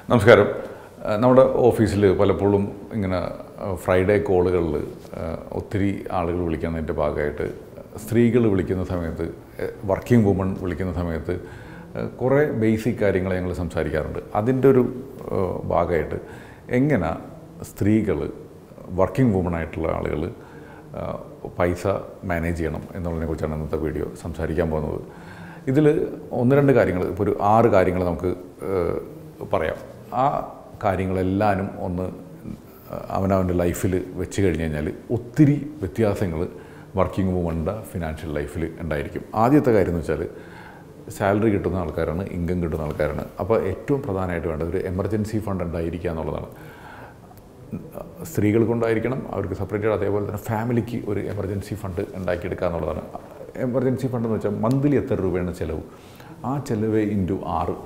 നമസ്കാരം ആ, നമ്മുടെ ഓഫീസിൽ പലപ്പോഴും ഇങ്ങനെ ഫ്രൈഡേ കോളുകളിൽ ഒത്തിരി ആളുകൾ വിളിക്കുന്നതിൻ്റെ ഭാഗമായിട്ട് സ്ത്രീകൾ വിളിക്കുന്ന സമയത്ത് വർക്കിംഗ് വുമൺ വിളിക്കുന്ന സമയത്ത് ആ, കുറേ ബേസിക് കാര്യങ്ങൾ ഞങ്ങൾ സംസാരിക്കാറുണ്ട് അതിൻ്റെ ഒരു ആ, ഭാഗമായിട്ട് എങ്ങനെ സ്ത്രീകൾ വർക്കിംഗ് വുമൺ ആയിട്ടുള്ള ആളുകൾ പൈസ മാനേജ് ചെയ്യണം എന്നുള്ളതിനെ കുറിച്ചാണ് ഇന്നത്തെ വീഡിയോ സംസാരിക്കാൻ പോകുന്നത് ഇതിൽ ഒന്ന് രണ്ട് കാര്യങ്ങൾ ഇപ്പോൾ ഒരു ആറ് കാര്യങ്ങൾ നമുക്ക് ഏഹ്, പറയാം ആ കാര്യങ്ങളെല്ലാനും ഒന്ന് അവനവൻ്റെ ലൈഫിൽ വെച്ച് കഴിഞ്ഞ് കഴിഞ്ഞാൽ ഒത്തിരി വ്യത്യാസങ്ങൾ വർക്കിംഗ് വുമണിൻ്റെ ഫിനാൻഷ്യൽ ലൈഫിൽ ഉണ്ടായിരിക്കും ആദ്യത്തെ കാര്യം എന്ന് വെച്ചാൽ സാലറി കിട്ടുന്ന ആൾക്കാരാണ് ഇൻകം കിട്ടുന്ന ആൾക്കാരാണ് അപ്പോൾ ഏറ്റവും പ്രധാനമായിട്ട് വേണ്ടത് ഒരു എമർജൻസി ഫണ്ട് ഉണ്ടായിരിക്കുക എന്നുള്ളതാണ് സ്ത്രീകൾ കൊണ്ടായിരിക്കണം അവർക്ക് സെപ്പറേറ്റഡ് അതേപോലെ തന്നെ ഫാമിലിക്ക് ഒരു എമർജൻസി ഫണ്ട് ഉണ്ടാക്കിയെടുക്കുക എന്നുള്ളതാണ് എമർജൻസി ഫണ്ട് എന്ന് വെച്ചാൽ മന്ത്ലി എത്ര രൂപയാണ് ചിലവ് ആ ചിലവ് ഇൻറ്റു ആറ്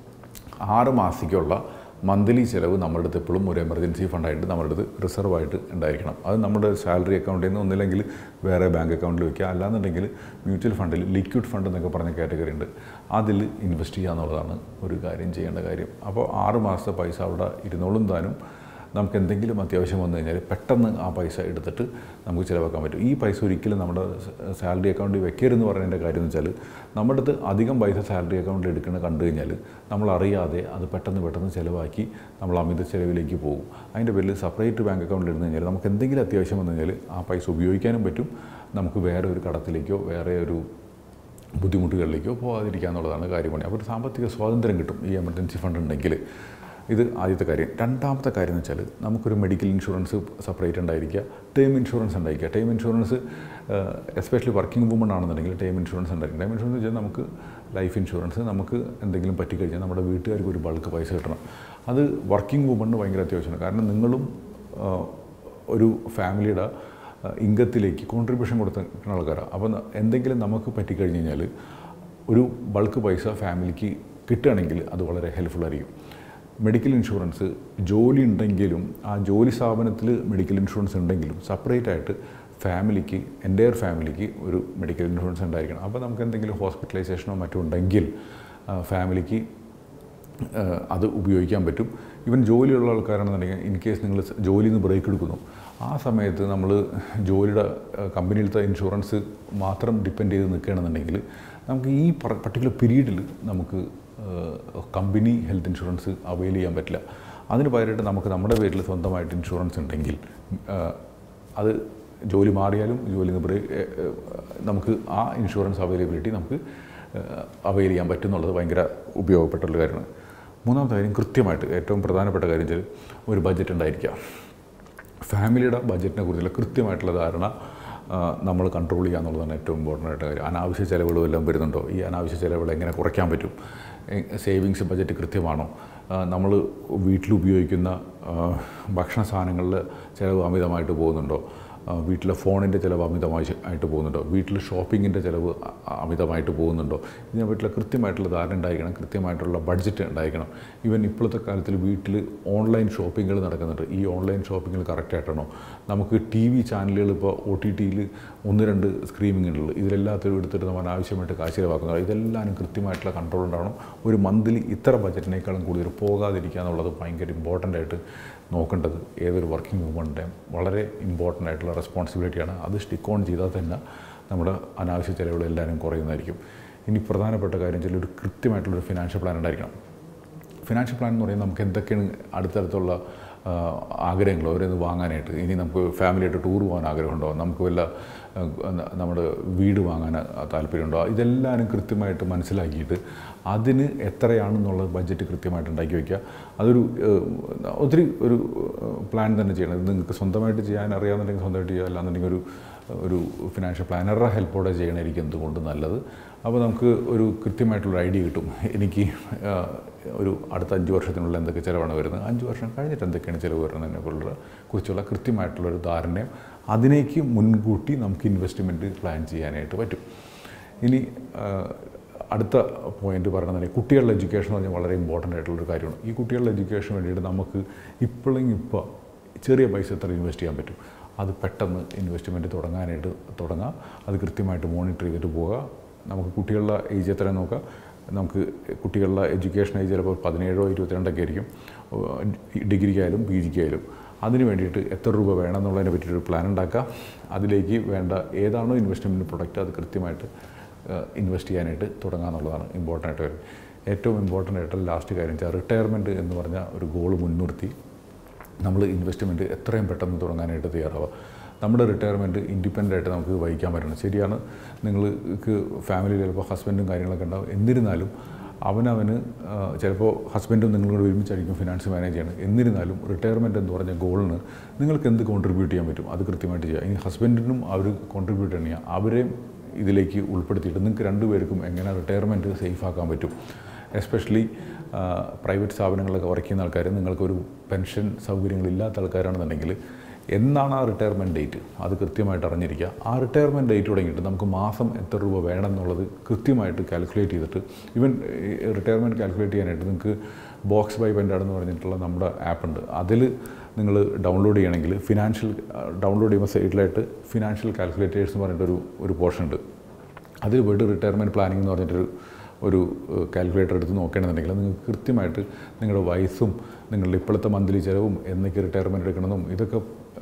ആറ് മാസത്തേക്കുള്ള മന്ത്ലി ചിലവ് നമ്മുടെ അടുത്ത് എപ്പോഴും ഒരു എമർജൻസി ഫണ്ടായിട്ട് നമ്മുടെ അടുത്ത് റിസർവ് ആയിട്ട് ഉണ്ടായിരിക്കണം അത് നമ്മുടെ സാലറി അക്കൗണ്ടിൽ നിന്ന് ഒന്നില്ലെങ്കിൽ വേറെ ബാങ്ക് അക്കൗണ്ടിൽ വയ്ക്കുക അല്ലാന്നുണ്ടെങ്കിൽ മ്യൂച്വൽ ഫണ്ടിൽ ലിക്വിഡ് ഫണ്ട് എന്നൊക്കെ പറഞ്ഞ കാറ്റഗറി ഉണ്ട് അതിൽ ഇൻവെസ്റ്റ് ചെയ്യുക എന്നുള്ളതാണ് ഒരു കാര്യം ചെയ്യേണ്ട കാര്യം അപ്പോൾ ആറ് മാസത്തെ പൈസ അവിടെ ഇരുന്നോളും താനും നമുക്ക് എന്തെങ്കിലും അത്യാവശ്യം വന്നു കഴിഞ്ഞാൽ പെട്ടെന്ന് ആ പൈസ എടുത്തിട്ട് നമുക്ക് ചിലവാക്കാൻ പറ്റും ഈ പൈസ ഒരിക്കലും നമ്മുടെ സാലറി അക്കൗണ്ടിൽ വെക്കരുതെന്ന് പറയുന്നതിൻ്റെ കാര്യം എന്ന് വെച്ചാൽ നമ്മുടെ അടുത്ത് അധികം പൈസ സാലറി അക്കൗണ്ടിൽ എടുക്കുന്നത് കണ്ടു കഴിഞ്ഞാൽ നമ്മൾ അറിയാതെ അത് പെട്ടെന്ന് പെട്ടെന്ന് ചിലവാക്കി നമ്മൾ അമിത ചിലവിലേക്ക് പോകും അതിൻ്റെ പേരിൽ സെപ്പറേറ്റ് ബാങ്ക് അക്കൗണ്ടിൽ ഇരുന്ന് കഴിഞ്ഞാൽ നമുക്ക് എന്തെങ്കിലും അത്യാവശ്യം വന്നു കഴിഞ്ഞാൽ ആ പൈസ ഉപയോഗിക്കാനും പറ്റും നമുക്ക് വേറെ ഒരു കടത്തിലേക്കോ വേറെ ഒരു ബുദ്ധിമുട്ടുകളിലേക്കോ പോകാതിരിക്കുക എന്നുള്ളതാണ് കാര്യമാണ് അപ്പോൾ ഒരു സാമ്പത്തിക സ്വാതന്ത്ര്യം കിട്ടും ഈ എമർജൻസി ഫണ്ട് ഉണ്ടെങ്കിൽ ഇത് ആദ്യത്തെ കാര്യം രണ്ടാമത്തെ കാര്യം എന്ന് വെച്ചാൽ നമുക്കൊരു മെഡിക്കൽ ഇൻഷുറൻസ് സെപ്പറേറ്റ് ഉണ്ടായിരിക്കുക ടേം ഇൻഷുറൻസ് ഉണ്ടായിരിക്കുക term insurance especially working woman ആണെന്നുണ്ടെങ്കിൽ ടേം ഇൻഷുറൻസ് ഉണ്ടായിരിക്കും ടേം ഇൻഷുറൻസ് വെച്ചാൽ നമുക്ക് ലൈഫ് ഇൻഷുറൻസ് നമുക്ക് എന്തെങ്കിലും പറ്റിക്കഴിഞ്ഞാൽ നമ്മുടെ വീട്ടുകാർക്ക് ഒരു ബൾക്ക് പൈസ കിട്ടണം അത് വർക്കിംഗ് വുമണിന് ഭയങ്കര അത്യാവശ്യമാണ് കാരണം നിങ്ങളും ആ, ഒരു ഫാമിലിയുടെ ഇംഗത്തിലേക്ക് കോൺട്രിബ്യൂഷൻ കൊടുക്കുന്ന ആൾക്കാരാണ് അപ്പോൾ എന്തെങ്കിലും നമുക്ക് പറ്റിക്കഴിഞ്ഞ് കഴിഞ്ഞാൽ ഒരു ബൾക്ക് പൈസ ഫാമിലിക്ക് കിട്ടുകയാണെങ്കിൽ അത് വളരെ ഹെൽപ്ഫുൾ ആയിരിക്കും മെഡിക്കൽ ഇൻഷുറൻസ് ജോലി ഉണ്ടെങ്കിലും ആ ജോലി സ്ഥാപനത്തിൽ മെഡിക്കൽ ഇൻഷുറൻസ് ഉണ്ടെങ്കിലും സെപ്പറേറ്റ് ആയിട്ട് ഫാമിലിക്ക് എൻ്റയർ ഫാമിലിക്ക് ഒരു മെഡിക്കൽ ഇൻഷുറൻസ് ഉണ്ടായിരിക്കണം അപ്പോൾ നമുക്ക് എന്തെങ്കിലും ഹോസ്പിറ്റലൈസേഷനോ മറ്റോ ഉണ്ടെങ്കിൽ ആ, ഫാമിലിക്ക് ഏഹ് അത് ഉപയോഗിക്കാൻ പറ്റും ഇവൻ ജോലിയുള്ള ആൾക്കാരാണെന്നുണ്ടെങ്കിൽ ഇൻ കേസ് നിങ്ങൾ ജോലിയിൽ നിന്ന് ബ്രേക്ക് എടുക്കുന്നു ആ സമയത്ത് നമ്മൾ ജോലിയുടെ ഏഹ് കമ്പനിയിലത്തെ ഇൻഷുറൻസ് മാത്രം ഡിപ്പെൻഡ് ചെയ്ത് നിൽക്കുകയാണെന്നുണ്ടെങ്കിൽ നമുക്ക് ഈ പർട്ടിക്കുലർ പീരീഡിൽ നമുക്ക് ഏഹ് കമ്പനി ഹെൽത്ത് ഇൻഷുറൻസ് അവൈൽ ചെയ്യാൻ പറ്റില്ല അതിന് പകരമായിട്ട് നമുക്ക് നമ്മുടെ പേരിൽ സ്വന്തമായിട്ട് ഇൻഷുറൻസ് ഉണ്ടെങ്കിൽ ഏഹ് അത് ജോലി മാറിയാലും ജോലി നിന്ന് ബ്രേക്ക് ഏഹ് ഏഹ് നമുക്ക് ആ ഇൻഷുറൻസ് അവൈലബിലിറ്റി നമുക്ക് അവൈൽ ചെയ്യാൻ പറ്റും എന്നുള്ളത് ഭയങ്കര ഉപയോഗപ്പെട്ടുള്ള കാര്യമാണ് മൂന്നാമത്തെ കാര്യം കൃത്യമായിട്ട് ഏറ്റവും പ്രധാനപ്പെട്ട കാര്യം വെച്ചാൽ ഒരു ബഡ്ജറ്റ് ഉണ്ടായിരിക്കുക ഫാമിലിയുടെ ബഡ്ജറ്റിനെ കുറിച്ചുള്ള കൃത്യമായിട്ടുള്ള ധാരണ നമ്മൾ കൺട്രോൾ ചെയ്യുക എന്നുള്ളതാണ് ഏറ്റവും ഇമ്പോർട്ടൻ്റ് ആയിട്ട് കാര്യം അനാവശ്യ ചിലവുകളും എല്ലാം വരുന്നുണ്ടോ ഈ അനാവശ്യ ചിലവുകൾ എങ്ങനെ കുറയ്ക്കാൻ പറ്റും സേവിങ്സ് ബഡ്ജറ്റ് കൃത്യമാണോ നമ്മൾ വീട്ടിൽ ഉപയോഗിക്കുന്ന ആ, ഭക്ഷണ സാധനങ്ങളിൽ ചിലവ് അമിതമായിട്ട് പോകുന്നുണ്ടോ ആ, വീട്ടിലെ ഫോണിൻ്റെ ചിലവ് അമിതമായി ആയിട്ട് പോകുന്നുണ്ടോ വീട്ടിൽ ഷോപ്പിങ്ങിൻ്റെ ചിലവ് അ- അമിതമായിട്ട് പോകുന്നുണ്ടോ ഇതിനെ പറ്റിയുള്ള കൃത്യമായിട്ടുള്ള ധാരണ ഉണ്ടായിരിക്കണം കൃത്യമായിട്ടുള്ള ബഡ്ജറ്റ് ഉണ്ടായിരിക്കണം ഈവൻ ഇപ്പോഴത്തെ കാലത്തിൽ വീട്ടിൽ ഓൺലൈൻ ഷോപ്പിങ്ങുകൾ നടക്കുന്നുണ്ട് ഈ ഓൺലൈൻ ഷോപ്പിങ്ങുകൾ കറക്റ്റായിട്ടാണോ നമുക്ക് ടി വി ചാനലുകൾ ഇപ്പോൾ ഒ ടി ടിയിൽ ഒന്ന് രണ്ട് സ്ക്രീമിങ്ങുകൾ ഇതിലെല്ലാത്തിലും എടുത്തിട്ട് നമ്മൾ അനാവശ്യമായിട്ട് കാശ് ചിലവാക്കുന്നത് ഇതെല്ലാം കൃത്യമായിട്ടുള്ള കൺട്രോൾ ഉണ്ടാവണം ഒരു മന്ത്ലി ഇത്ര ബഡ്ജറ്റിനേക്കാളും കൂടുതൽ പോകാതിരിക്കുക എന്നുള്ളത് ഭയങ്കര ഇമ്പോർട്ടൻ്റ് ആയിട്ട് നോക്കേണ്ടത് ഏതൊരു വർക്കിംഗ് വുമണിൻ്റെയും വളരെ ഇമ്പോർട്ടൻ്റ് ആയിട്ടുള്ള റെസ്പോൺസിബിലിറ്റിയാണ് അത് സ്റ്റിക്ക് ഓൺ ചെയ്താൽ തന്നെ നമ്മുടെ അനാവശ്യ ചിലവുകൾ എല്ലാവരും കുറയുന്നതായിരിക്കും ഇനി പ്രധാനപ്പെട്ട കാര്യം വെച്ചാൽ ഒരു കൃത്യമായിട്ടുള്ളൊരു ഫിനാൻഷ്യൽ പ്ലാൻ ഉണ്ടായിരിക്കണം ഫിനാൻഷ്യൽ പ്ലാൻ എന്ന് പറയുന്നത് നമുക്ക് എന്തൊക്കെയാണ് അടുത്തടുത്തുള്ള ആ, ആഗ്രഹങ്ങൾ ഓരോന്ന് വാങ്ങാനായിട്ട് ഇനി നമുക്ക് ഫാമിലിയായിട്ട് ടൂർ പോകാൻ ആഗ്രഹമുണ്ടോ നമുക്ക് വല്ല ആ, ന- നമ്മുടെ വീട് വാങ്ങാൻ താല്പര്യമുണ്ടോ ഇതെല്ലാവരും കൃത്യമായിട്ട് മനസ്സിലാക്കിയിട്ട് അതിന് എത്രയാണെന്നുള്ള ബഡ്ജറ്റ് കൃത്യമായിട്ട് ഉണ്ടാക്കി വയ്ക്കുക അതൊരു ഏഹ്, ഒത്തിരി ഒരു പ്ലാൻ തന്നെ ചെയ്യണം ഇത് നിങ്ങൾക്ക് സ്വന്തമായിട്ട് ചെയ്യാൻ അറിയാമെന്നുണ്ടെങ്കിൽ സ്വന്തമായിട്ട് ചെയ്യുക അല്ലാന്നുണ്ടെങ്കിൽ ഒരു ഒരു ഫിനാൻഷ്യൽ പ്ലാനറുടെ ഹെൽപ്പോടെ ചെയ്യണമായിരിക്കും എന്തുകൊണ്ട് നല്ലത് അപ്പോൾ നമുക്ക് ഒരു കൃത്യമായിട്ടുള്ള ഐഡിയ കിട്ടും എനിക്ക് ആ, ഒരു അടുത്ത അഞ്ച് വർഷത്തിനുള്ള എന്തൊക്കെ ചിലവാണ് വരുന്നത് അഞ്ച് വർഷം കഴിഞ്ഞിട്ട് എന്തൊക്കെയാണ് ചിലവ് വരുന്നതിനെ കുറിച്ചുള്ള കുറിച്ചുള്ള കൃത്യമായിട്ടുള്ളൊരു ധാരണയും അതിനേക്ക് മുൻകൂട്ടി നമുക്ക് ഇൻവെസ്റ്റ്മെൻറ്റ് പ്ലാൻ ചെയ്യാനായിട്ട് പറ്റും ഇനി ആ, അടുത്ത പോയിന്റ് പറയുന്നത് കുട്ടികളുടെ എഡ്യൂക്കേഷൻ എന്ന് പറഞ്ഞാൽ വളരെ ഇമ്പോർട്ടൻ്റ് ആയിട്ടുള്ളൊരു കാര്യമാണ് ഈ കുട്ടികളുടെ എഡ്യൂക്കേഷന് വേണ്ടിയിട്ട് നമുക്ക് ഇപ്പോഴെങ്കിൽ ഇപ്പോൾ ചെറിയ പൈസ എത്ര ഇൻവെസ്റ്റ് ചെയ്യാൻ പറ്റും അത് പെട്ടെന്ന് ഇൻവെസ്റ്റ്മെൻറ്റ് തുടങ്ങാനായിട്ട് തുടങ്ങാം അത് കൃത്യമായിട്ട് മോണിറ്റർ ചെയ്തിട്ട് പോവുക നമുക്ക് കുട്ടികളുടെ ഏജ് എത്ര നോക്കാം നമുക്ക് കുട്ടികളുടെ എഡ്യൂക്കേഷൻ ഏജ് ചിലപ്പോൾ പതിനേഴോ ഇരുപത്തിരണ്ടൊക്കെ ആയിരിക്കും ഡിഗ്രിക്കായാലും പി ജിക്കായാലും അതിന് വേണ്ടിയിട്ട് എത്ര രൂപ വേണം എന്നുള്ളതിനെ പറ്റിയൊരു പ്ലാൻ ഉണ്ടാക്കുക അതിലേക്ക് വേണ്ട ഏതാണോ ഇൻവെസ്റ്റ്മെൻറ്റ് പ്രൊഡക്റ്റ് അത് കൃത്യമായിട്ട് ഇൻവെസ്റ്റ് ചെയ്യാനായിട്ട് തുടങ്ങുക എന്നുള്ളതാണ് ഇമ്പോർട്ടൻ്റ് ആയിട്ട് വരുന്നത് ഏറ്റവും ഇമ്പോർട്ടൻ്റ് ആയിട്ടുള്ള ലാസ്റ്റ് കാര്യം വെച്ചാൽ റിട്ടയർമെൻറ്റ് എന്ന് പറഞ്ഞ ഒരു ഗോൾ മുൻനിർത്തി നമ്മൾ ഇൻവെസ്റ്റ്മെൻറ്റ് എത്രയും പെട്ടെന്ന് തുടങ്ങാനായിട്ട് തയ്യാറാവുക നമ്മുടെ റിട്ടയർമെൻറ്റ് ഇൻഡിപെൻഡൻ്റ് ആയിട്ട് നമുക്ക് വഹിക്കാൻ പറ്റണം ശരിയാണ് നിങ്ങൾക്ക് ഫാമിലിയിൽ ചിലപ്പോൾ ഹസ്ബൻഡും കാര്യങ്ങളൊക്കെ ഉണ്ടാവും എന്നിരുന്നാലും അവനവന് ആ, ചിലപ്പോൾ ഹസ്ബൻഡും നിങ്ങളോട് ഒരുമിച്ചായിരിക്കും ഫിനാൻസ് മാനേജ് ചെയ്യണം എന്നിരുന്നാലും റിട്ടയർമെൻറ്റ് എന്ന് പറഞ്ഞ ഗോളിന് നിങ്ങൾക്ക് എന്ത് കോൺട്രിബ്യൂട്ട് ചെയ്യാൻ പറ്റും അത് കൃത്യമായിട്ട് ചെയ്യുക ഇനി ഹസ്ബൻഡിനും അവർ കോൺട്രിബ്യൂട്ട് ചെയ്യുക അവരെയും ഇതിലേക്ക് ഉൾപ്പെടുത്തിയിട്ട് നിങ്ങൾക്ക് രണ്ടുപേർക്കും എങ്ങനെ റിട്ടയർമെൻറ്റ് സേഫ് ആക്കാൻ പറ്റും എസ്പെഷ്യലി പ്രൈവറ്റ് സ്ഥാപനങ്ങളിലൊക്കെ വർക്ക് ചെയ്യുന്ന ആൾക്കാർ നിങ്ങൾക്കൊരു പെൻഷൻ സൗകര്യങ്ങളില്ലാത്ത ആൾക്കാരാണെന്നുണ്ടെങ്കിൽ എന്നാണ് ആ റിട്ടയർമെൻറ്റ് ഡേറ്റ് അത് കൃത്യമായിട്ട് അറിഞ്ഞിരിക്കുക ആ റിട്ടയർമെൻറ്റ് ഡേറ്റ് തുടങ്ങിയിട്ട് നമുക്ക് മാസം എത്ര രൂപ വേണം എന്നുള്ളത് കൃത്യമായിട്ട് കാൽക്കുലേറ്റ് ചെയ്തിട്ട് ഈവൻ റിട്ടയർമെൻറ്റ് കാൽക്കുലേറ്റ് ചെയ്യാനായിട്ട് നിങ്ങൾക്ക് ബോക്സ് ബൈ പെൻഡാഡ് എന്ന് പറഞ്ഞിട്ടുള്ള നമ്മുടെ ആപ്പ് ഉണ്ട് അതിൽ നിങ്ങൾ ഡൗൺലോഡ് ചെയ്യണമെങ്കിൽ ഫിനാൻഷ്യൽ ഡൗൺലോഡ് ചെയ്യുമ്പോൾ സൈഡിലായിട്ട് ഫിനാൻഷ്യൽ കാൽക്കുലേറ്റേഴ്സ് എന്ന് പറഞ്ഞിട്ടൊരു ഒരു പോർഷൻ ഉണ്ട് അതിൽ പോയിട്ട് റിട്ടയർമെൻറ്റ് പ്ലാനിംഗ് എന്ന് പറഞ്ഞിട്ടൊരു ഒരു കാൽക്കുലേറ്റർ എടുത്ത് നോക്കുകയാണെന്നുണ്ടെങ്കിൽ നിങ്ങൾക്ക് കൃത്യമായിട്ട് നിങ്ങളുടെ വയസ്സും നിങ്ങളുടെ ഇപ്പോഴത്തെ മന്ത്ലി ചിലവും എന്നൊക്കെ റിട്ടയർമെൻറ്റ് എടുക്കണമെന്നും ഇതൊക്കെ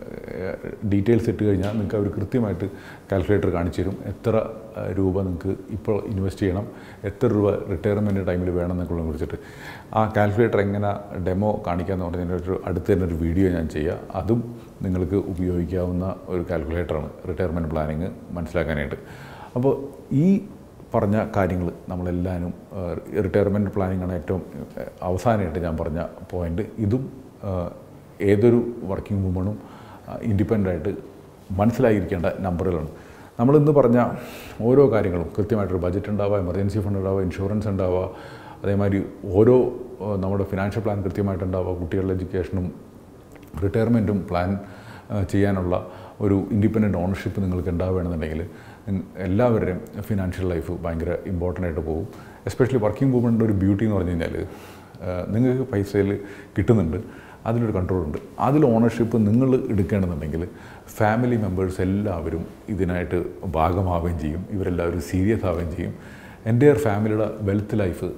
ഡീറ്റെയിൽസ് ഇട്ട് കഴിഞ്ഞാൽ നിങ്ങൾക്ക് അവർ കൃത്യമായിട്ട് കാൽക്കുലേറ്റർ കാണിച്ചു തരും എത്ര ആ, രൂപ നിങ്ങൾക്ക് ഇപ്പോൾ ഇൻവെസ്റ്റ് ചെയ്യണം എത്ര രൂപ റിട്ടയർമെൻറ്റ് ടൈമിൽ വേണം എന്നൊക്കെ കുറിച്ചിട്ട് ആ കാൽക്കുലേറ്റർ എങ്ങനെ ഡെമോ കാണിക്കാമെന്ന് പറഞ്ഞതിൻ്റെ ഒരു അടുത്ത് തന്നെ ഒരു വീഡിയോ ഞാൻ ചെയ്യുക അതും നിങ്ങൾക്ക് ഉപയോഗിക്കാവുന്ന ഒരു കാൽക്കുലേറ്ററാണ് റിട്ടയർമെൻറ്റ് പ്ലാനിങ് മനസ്സിലാക്കാനായിട്ട് അപ്പോൾ ഈ പറഞ്ഞ കാര്യങ്ങൾ നമ്മളെല്ലാവരും റിട്ടയർമെൻറ്റ് പ്ലാനിംഗ് ആണ് ഏറ്റവും ഏഹ്, അവസാനമായിട്ട് ഞാൻ പറഞ്ഞ പോയിൻ്റ് ഇതും ഏഹ്, ഏതൊരു വർക്കിംഗ് വുമണും ഇൻഡിപെൻഡൻ്റ് ആയിട്ട് മനസ്സിലായിരിക്കേണ്ട നമ്പറുകളാണ് നമ്മളിന്ന് പറഞ്ഞ ഓരോ കാര്യങ്ങളും കൃത്യമായിട്ടൊരു ബജറ്റ് ഉണ്ടാവുക എമർജൻസി ഫണ്ട് ഉണ്ടാവുക ഇൻഷുറൻസ് ഉണ്ടാവുക അതേമാതിരി ഓരോ ഏഹ്, നമ്മുടെ ഫിനാൻഷ്യൽ പ്ലാൻ കൃത്യമായിട്ടുണ്ടാവുക കുട്ടികളുടെ എഡ്യൂക്കേഷനും റിട്ടയർമെൻറ്റും പ്ലാൻ ആ, ചെയ്യാനുള്ള ഒരു ഇൻഡിപെൻഡൻറ്റ് ഓണർഷിപ്പ് നിങ്ങൾക്ക് ഉണ്ടാവുകയാണെന്നുണ്ടെങ്കിൽ നിങ്ങ- എല്ലാവരുടെയും ഫിനാൻഷ്യൽ ലൈഫ് ഭയങ്കര ഇമ്പോർട്ടൻ്റ് ആയിട്ട് പോകും എസ്പെഷ്യലി വർക്കിംഗ് വുമണിൻ്റെ ഒരു ബ്യൂട്ടി എന്ന് പറഞ്ഞു കഴിഞ്ഞാൽ ആ, നിങ്ങൾക്ക് പൈസയിൽ കിട്ടുന്നുണ്ട് അതിലൊരു കൺട്രോൾ ഉണ്ട് അതിൽ ഓണർഷിപ്പ് നിങ്ങൾ എടുക്കുകയാണെന്നുണ്ടെങ്കിൽ ഫാമിലി മെമ്പേഴ്സ് എല്ലാവരും ഇതിനായിട്ട് ഭാഗമാവുകയും ചെയ്യും ഇവരെല്ലാവരും സീരിയസ് ആവുകയും ചെയ്യും എൻ്റെ ഫാമിലിയുടെ വെൽത്ത് ലൈഫ്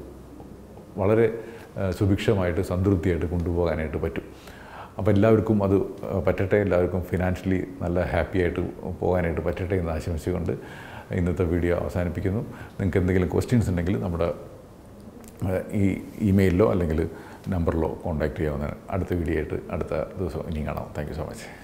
വളരെ ആ, സുഭിക്ഷമായിട്ട് സംതൃപ്തിയായിട്ട് കൊണ്ടുപോകാനായിട്ട് പറ്റും അപ്പോൾ എല്ലാവർക്കും അത് ആ, പറ്റട്ടെ എല്ലാവർക്കും ഫിനാൻഷ്യലി നല്ല ഹാപ്പി ആയിട്ട് പോകാനായിട്ട് പറ്റട്ടെ എന്ന് ആശംസിച്ചുകൊണ്ട് ഇന്നത്തെ വീഡിയോ അവസാനിപ്പിക്കുന്നു നിങ്ങൾക്ക് എന്തെങ്കിലും ക്വസ്റ്റ്യൻസ് ഉണ്ടെങ്കിൽ നമ്മുടെ ആ, ഈ ഇമെയിലിലോ അല്ലെങ്കിൽ നമ്പറിലോ കോൺടാക്റ്റ് ചെയ്യാവുന്നതാണ് അടുത്ത വീഡിയോ ആയിട്ട് അടുത്ത ദിവസം ഇനിയും കാണാം താങ്ക് യു സോ മച്ച്